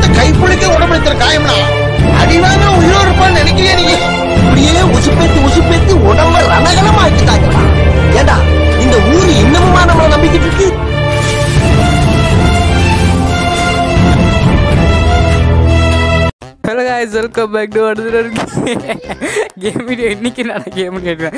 கைப்புளிக்க உடம்புல காயம்னா அடிவாங்க உயிரோடு இருப்பான்னு நினைக்கிறீ நீ இப்படியே உசுப்பேத்தி உசுப்பேத்தி உடம்ப ரணகலம் ஆக்கிட்டாங்கடா ஏண்டா இந்த ஊரு இன்னமுமா நம்மள நம்பிக்கிட்டு இருக்கு hello guys welcome back to அடுத்த கேம் வீடியோ இன்னைக்கு நான் கேம் கேட்குறேன்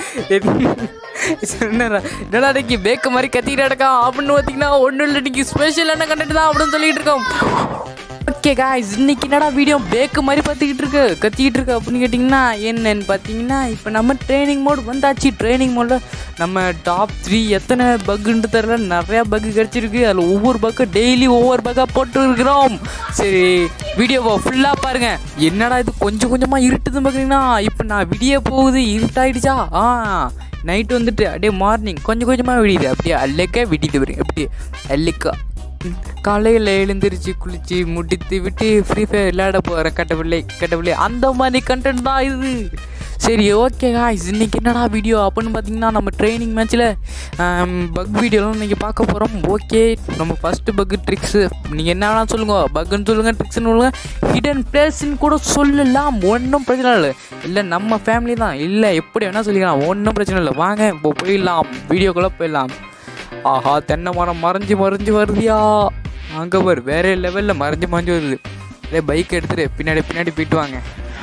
என்னடா இன்னைக்கு பேக்க மாதிரி கத்திட்டு நடக்கான் அப்படின்னு பார்த்தீங்கன்னா ஒன்றும் இல்லை இன்னைக்கு ஸ்பெஷலான கண்டென்ட் தான் அப்படின்னு சொல்லிட்டு இருக்கோம் ஓகே guys இன்னைக்கு என்னடா வீடியோ பேக்கு மாதிரி பார்த்துக்கிட்டு இருக்கு கத்திக்கிட்டு இருக்கு அப்படின்னு கேட்டிங்கன்னா என்னன்னு பார்த்தீங்கன்னா இப்போ நம்ம ட்ரைனிங் மோட் வந்தாச்சு ட்ரைனிங் மோடில் நம்ம டாப் த்ரீ எத்தனை பக்குன்ட்டு தெரில நிறையா பக்கு கிடச்சிருக்கு அதில் ஒவ்வொரு பக்கு டெய்லி ஒவ்வொரு பக்காக போட்டு இருக்கிறோம் சரி வீடியோவை ஃபுல்லாக பாருங்கள் என்னடா இது கொஞ்சம் கொஞ்சமாக இருட்டுதுன்னு பார்க்குறீங்கன்னா இப்போ நான் விடிய போகுது இருட்டாயிடுச்சா ஆ நைட்டு வந்துட்டு அப்படியே மார்னிங் கொஞ்சம் கொஞ்சமாக விடியுது அப்படியே அல்லக்க விடியுது பாருங்க அப்படியே அல்லக்கா காலையில் எழுந்திரிச்சு குளிச்சு முடித்து விட்டு ஃப்ரீ ஃபயர் விளையாட போகிறேன் கட்டவில்லை கட்டவில்லை அந்த மாதிரி கண்டென்ட் தான் இது சரி ஓகே காய்ஸ் இன்னைக்கு என்னடா வீடியோ அப்படின்னு பார்த்தீங்கன்னா நம்ம ட்ரைனிங் மேட்ச்சில் பக் வீடியோலாம் இன்றைக்கி பார்க்க போகிறோம் ஓகே நம்ம ஃபஸ்ட்டு பக்கு ட்ரிக்ஸு நீங்கள் என்ன வேணாலும் சொல்லுங்க பக்குன்னு சொல்லுங்கள் ட்ரிக்ஸ்னு சொல்லுங்கள் ஹிடன் பிளேஸ்ன்னு கூட சொல்லலாம் ஒன்றும் பிரச்சனை இல்லை இல்லை நம்ம ஃபேமிலி தான் இல்லை எப்படி வேணால் சொல்லிக்கலாம் ஒன்றும் பிரச்சனை இல்லை வாங்க இப்போ போயிடலாம் வீடியோக்குள்ளே போயிடலாம் ஆஹா தென்னை மரம் மறைஞ்சு மறைஞ்சு வருதியா அங்கே பாரு வேற லெவலில் மறைஞ்சு மறைஞ்சு வருது அதே பைக் எடுத்துட்டு பின்னாடி பின்னாடி போயிட்டு வாங்க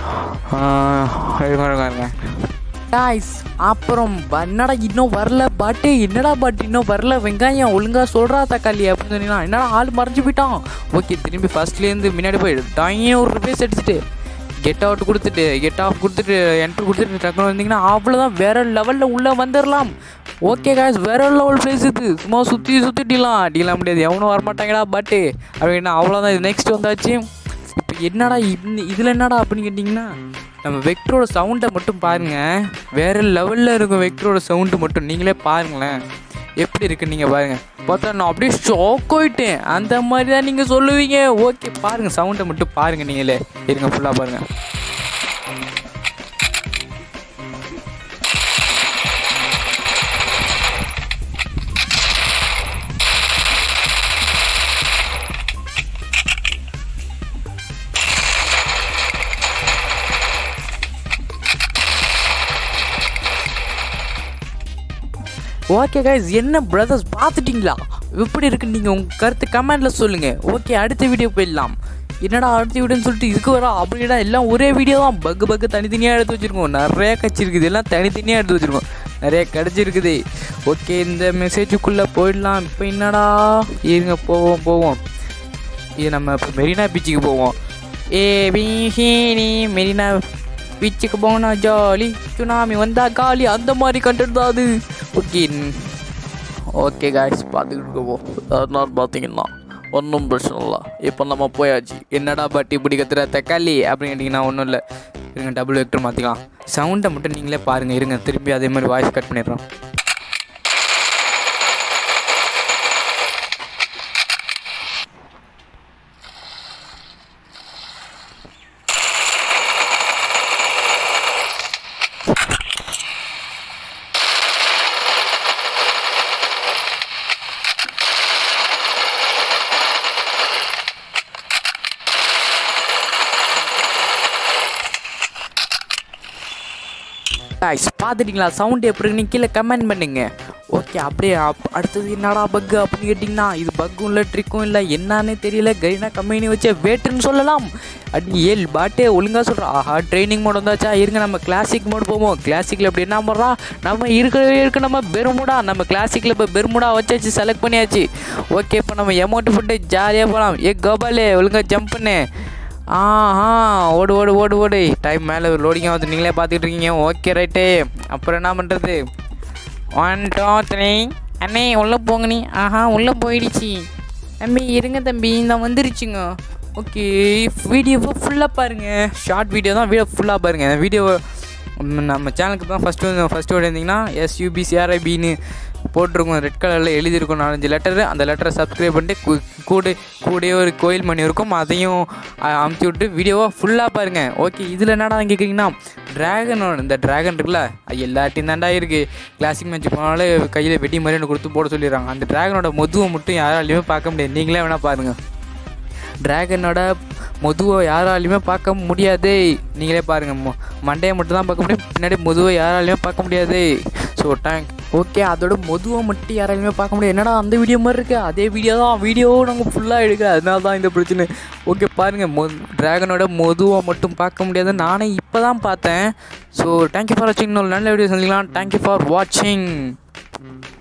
காய்ஸ் அப்புறம் என்னடா இன்னும் வரல பாட்டு என்னடா பாட்டு இன்னும் வரல வெங்காயம் ஒழுங்கா சொல்றா தக்காளி அப்படின்னு சொன்னீங்கன்னா என்னடா ஆள் மறைஞ்சு போயிட்டான் ஓகே திரும்பி ஃபர்ஸ்ட்லேருந்து முன்னாடி போய் டையும் ஒரு ருபீஸ் அடிச்சுட்டு கெட் அவுட் கொடுத்துட்டு கெட் ஆஃப் கொடுத்துட்டு என்ட்ரு கொடுத்துட்டு டக்குனு வந்தீங்கன்னா அவ்வளோதான் வேற லெவலில் உள்ளே வந்துடலாம் ஓகே காய்ஸ் வேற லெவல் பிளேஸ் இது சும்மா சுற்றி சுற்றிட்டிலாம் அடிக்கலாம் முடியாது எவனும் வரமாட்டாங்கடா பட்டு அப்படின்னா அவ்வளோதான் இது நெக்ஸ்ட் வந்தாச்சு இப்போ என்னடா இந்த இதில் என்னடா அப்படின்னு கேட்டிங்கன்னா நம்ம வெக்டரோட சவுண்டை மட்டும் பாருங்கள் வேறு லெவலில் இருக்கும் வெக்டரோட சவுண்டு மட்டும் நீங்களே பாருங்களேன் எப்படி இருக்கு நீங்கள் பாருங்கள் பார்த்தா நான் அப்படியே ஷாக் ஆயிட்டேன் அந்த மாதிரி தான் நீங்கள் சொல்லுவீங்க ஓகே பாருங்கள் சவுண்டை மட்டும் பாருங்கள் நீங்களே இருங்க ஃபுல்லாக பாருங்கள் ஓகே கைஸ் என்ன பிரதர்ஸ் பார்த்துட்டிங்களா எப்படி இருக்குன்னு நீங்கள் உங்கள் கருத்து கமெண்டில் சொல்லுங்கள் ஓகே அடுத்த வீடியோ போயிடலாம் என்னடா அடுத்த வீடியோன்னு சொல்லிட்டு இதுக்கு வரா அப்படின்னா எல்லாம் ஒரே வீடியோ தான் பக்கு பக்கு தனித்தனியாக எடுத்து வச்சுருக்கோம் நிறைய கட்சி இருக்குது எல்லாம் தனித்தனியாக எடுத்து வச்சுருக்கோம் நிறைய கிடச்சிருக்குது ஓகே இந்த மெசேஜுக்குள்ளே போயிடலாம் இப்போ என்னடா இருங்க போவோம் போவோம் இது நம்ம இப்போ மெரினா பீச்சுக்கு போவோம் ஏ பீஹினி மெரினா பீச்சுக்கு போனா ஜாலி சுனாமி வந்தா காலி அந்த மாதிரி கண்டென்ட் தான் அது ஓகே ஓகே காய்ஸ் பார்த்துக்கிட்டு போவோம் அதனால பார்த்தீங்கன்னா ஒன்றும் பிரச்சனை இல்லை இப்போ நம்ம போயாச்சு என்னடா பாட்டி இப்படி கத்துற தக்காளி அப்படின்னு கேட்டிங்கன்னா ஒன்றும் இல்லை இருங்க டபுள் வெக்டர் மாற்றிக்கலாம் சவுண்டை மட்டும் நீங்களே பாருங்கள் இருங்க திருப்பி அதே மாதிரி வாய்ஸ் கட் பண்ணிடுறோம் guys பார்த்துட்டிங்களா சவுண்ட் எப்படி இருக்குன்னு கீழே கமெண்ட் பண்ணுங்க ஓகே அப்படியே அப்- அடுத்தது என்னடா பக்கு அப்படின்னு கேட்டிங்கன்னா இது பக்கும் இல்லை ட்ரிக்கும் இல்லை என்னன்னே தெரியல கரீனா கம்பெனி வச்ச வேட்டுன்னு சொல்லலாம் அடி ஏல் பாட்டே ஒழுங்காக சொல்கிறா ஆஹா ட்ரைனிங் மோட் வந்தாச்சா இருங்க நம்ம கிளாசிக் மோட் போவோம் கிளாசிக்கில் எப்படி என்ன பண்ணுறா நம்ம இருக்கவே இருக்கு நம்ம பெருமுடா நம்ம கிளாசிக்கில் இப்போ பெருமுடா வச்சாச்சு செலக்ட் பண்ணியாச்சு ஓகே இப்போ நம்ம எமௌண்ட் போட்டு ஜாலியாக போகலாம் ஏ கோபாலே ஒழுங்கா ஜம்ப் பண்ணு ஆஹா ஓடு ஓடு ஓடு ஓடு டைம் மேலே லோடிங் ஆகுது நீங்களே பார்த்துக்கிட்டு இருக்கீங்க ஓகே ரைட்டு அப்புறம் என்ன பண்ணுறது ஒன் டூ த்ரீ அண்ணே உள்ளே போங்க நீ ஆஹா உள்ளே போயிடுச்சு தம்பி இருங்க தம்பி நான் வந்துருச்சுங்க ஓகே வீடியோவை ஃபுல்லாக பாருங்கள் ஷார்ட் வீடியோ தான் வீடியோ ஃபுல்லாக பாருங்கள் வீடியோ நம்ம சேனலுக்கு தான் ஃபஸ்ட்டு ஃபஸ்ட்டு ஓடி இருந்தீங்கன்னா எஸ்யூபிசிஆர்ஐபின்னு போட்டிருக்கும் ரெட் கலரில் எழுதியிருக்கும் நாலஞ்சு லெட்டரு அந்த லெட்டரை சப்ஸ்கிரைப் பண்ணிட்டு கு- கூட கூடயே ஒரு கோயில் மணி இருக்கும் அதையும் அ- அமுத்தி விட்டு வீடியோவை ஃபுல்லாக பாருங்கள் ஓகே இதில் என்னடா கேட்குறீங்கன்னா ட்ராகனோட இந்த ட்ராகன் இருக்குல்ல அது எல்லாத்தையும் தாண்டா இருக்குது கிளாசிக் மேட்ச் போனாலே கையில் வெட்டி மாதிரி ஒன்று கொடுத்து போட சொல்லிடுறாங்க அந்த ட்ராகனோட முதுவை மட்டும் யாராலையுமே பார்க்க முடியாது நீங்களே வேணால் பாருங்கள் ட்ராகனோட மொதுவை யாராலையுமே பார்க்க முடியாது நீங்களே பாருங்கள் மொ மண்டையை மட்டும் தான் பார்க்க முடியும் பின்னாடி மொதுவை யாராலையுமே பார்க்க முடியாது ஸோ டேங்க் ஓகே அதோட மொதுவை மட்டும் யாராலையுமே பார்க்க முடியாது என்னடா அந்த வீடியோ மாதிரி இருக்குது அதே வீடியோ தான் வீடியோ நாங்கள் ஃபுல்லாக எடுக்கல அதனால தான் இந்த பிரச்சனை ஓகே பாருங்கள் மொ ட்ராகனோட மொதுவை மட்டும் பார்க்க முடியாது நானே இப்போ தான் பார்த்தேன் ஸோ தேங்க்யூ ஃபார் வாட்சிங் இன்னொரு நல்ல வீடியோ சந்திக்கலாம் தேங்க்யூ ஃபார் வாட்சிங்